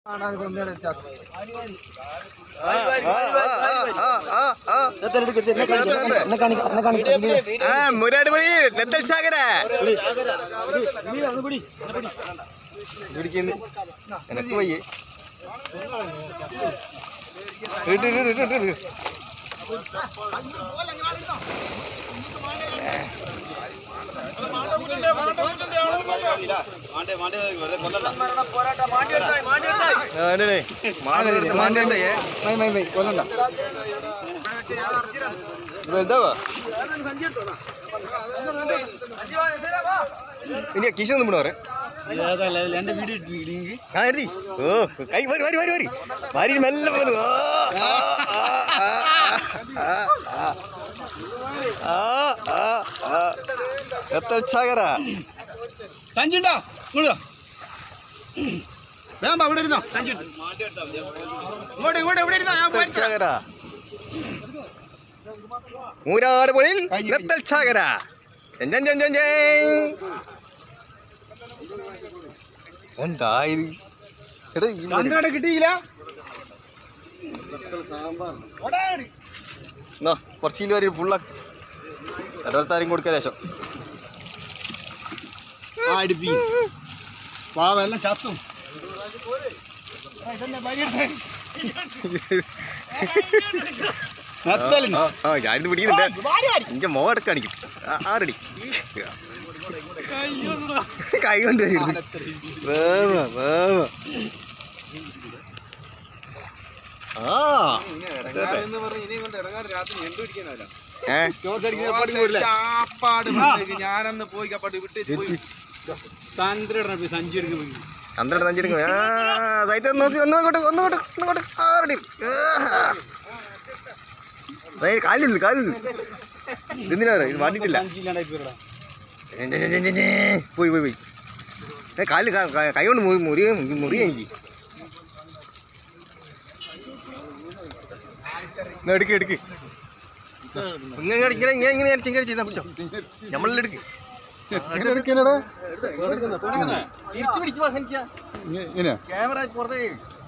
ആ, ആ, ആ, ആ, ആ, ആ. ആ മുരാട് പണി നെത്തൽ ചാകര പിടിക്കുന്നു എനക്ക് വയ്യേ ഇട്ട് ഇട്ട് ഇട്ട് ഇട്ട് ഇട്ട്. ആ, ഉണ്ട്, ഉണ്ട്. മാണ്ടി എടുത്ത് മാണ്ടി ഉണ്ടേ ഇത് വലുതാവാ ഇനി കിശ ഒന്നും വിടാറ് എന്റെ വീഡിയോ ഇട്ടില്ലെങ്കിൽ ആ എഴുതി ഓ കൈ വരി വരി വരി വരി വരി മെല്ലെ പോന്നു ഓ, ആ, ആ, ആ, ആ, ആ, ആ, ആ. എത്ര ഉത്സാഹര സഞ്ചിണ്ടോ ഇങ്ങോട്ട് വാ. വേഗം വാ, ഇവിടെ ഇരുന്നോ സഞ്ചി ഉണ്ട്. ഇങ്ങോട്ട് ഇങ്ങോട്ട് ഇവിടെ ഇരുന്നോ ഞാൻ പോയിട്ട് ഉത്സാഹര മൂരാട് പൊളിൽ നെത്തൽ ചാകര ജൻ ജൻ ജൻ ജൻ എന്താ ഇത് എടാ ഈ ഒരു- ചന്ദ്രയുടെ കിട്ടിയില്ല ഓടാടി. എന്നാ കുറച്ച് കിലോ വരെ ഫുള്ള ഇടവലത്താരും കൊടുക്കാൻ ശേഷം ആ അടുപ്പി പാവെല്ലാം ചത്തും ആ, ഇതെന്നെ പരിയെടുത്തേ. നത്തല്. ആ ആ ഞാനിത് പിടിക്കുന്നുണ്ട് വാരി വാരി. എനിക്ക് മോ എടുക്കാണിക്കും ആറടി കൈ കൊണ്ട് വരും വേവ വേവ ആ കേട്ടെ. ഏ ഞാനന്ന് പോയി കപ്പാട് വിട്ട് പോയി ചന്ദ്രയുടെ സഞ്ചി എടുക്കുമ്പോൾ ചന്ദ്രൻ തഞ്ചെടുക്കും ആ സൈറ്റ് ഒന്ന് നോക്കി ഒന്ന് അങ്ങോട്ട് ഒന്ന് അങ്ങോട്ട് ഒന്ന് അങ്ങോട്ട് ആറടി കാലുള്ളു കാലുള്ളു ഇതെന്തിനാ പറയാ? ഇത് വാടിയിട്ടില്ല സഞ്ചിയില്ലാണ്ടായി പോയിടാ ഞെ, ഞെ, ഞെ, ഞെ, ഞെ. പോയി പോയി പോയി ഏ കാല് ക- ക- കൈ കൊണ്ട് മുറി മുറിയ മുറിയ എനിക്ക് എന്നാ എടുക്ക് എടുക്ക് ഇങ്ങനെ ഇങ്ങനെ ഇങ്ങനെ ഇങ്ങനെ ഇങ്ങനെ ഇങ്ങനെ ഇങ്ങനെ ചെയ്താ പിടിച്ചോ നമ്മളെടുക്ക് എടുക്കാനടാ തിരിച്ചു പിടിക്കുവാ ഇങ്ങനെ ക്യാമറ പുറത്തേ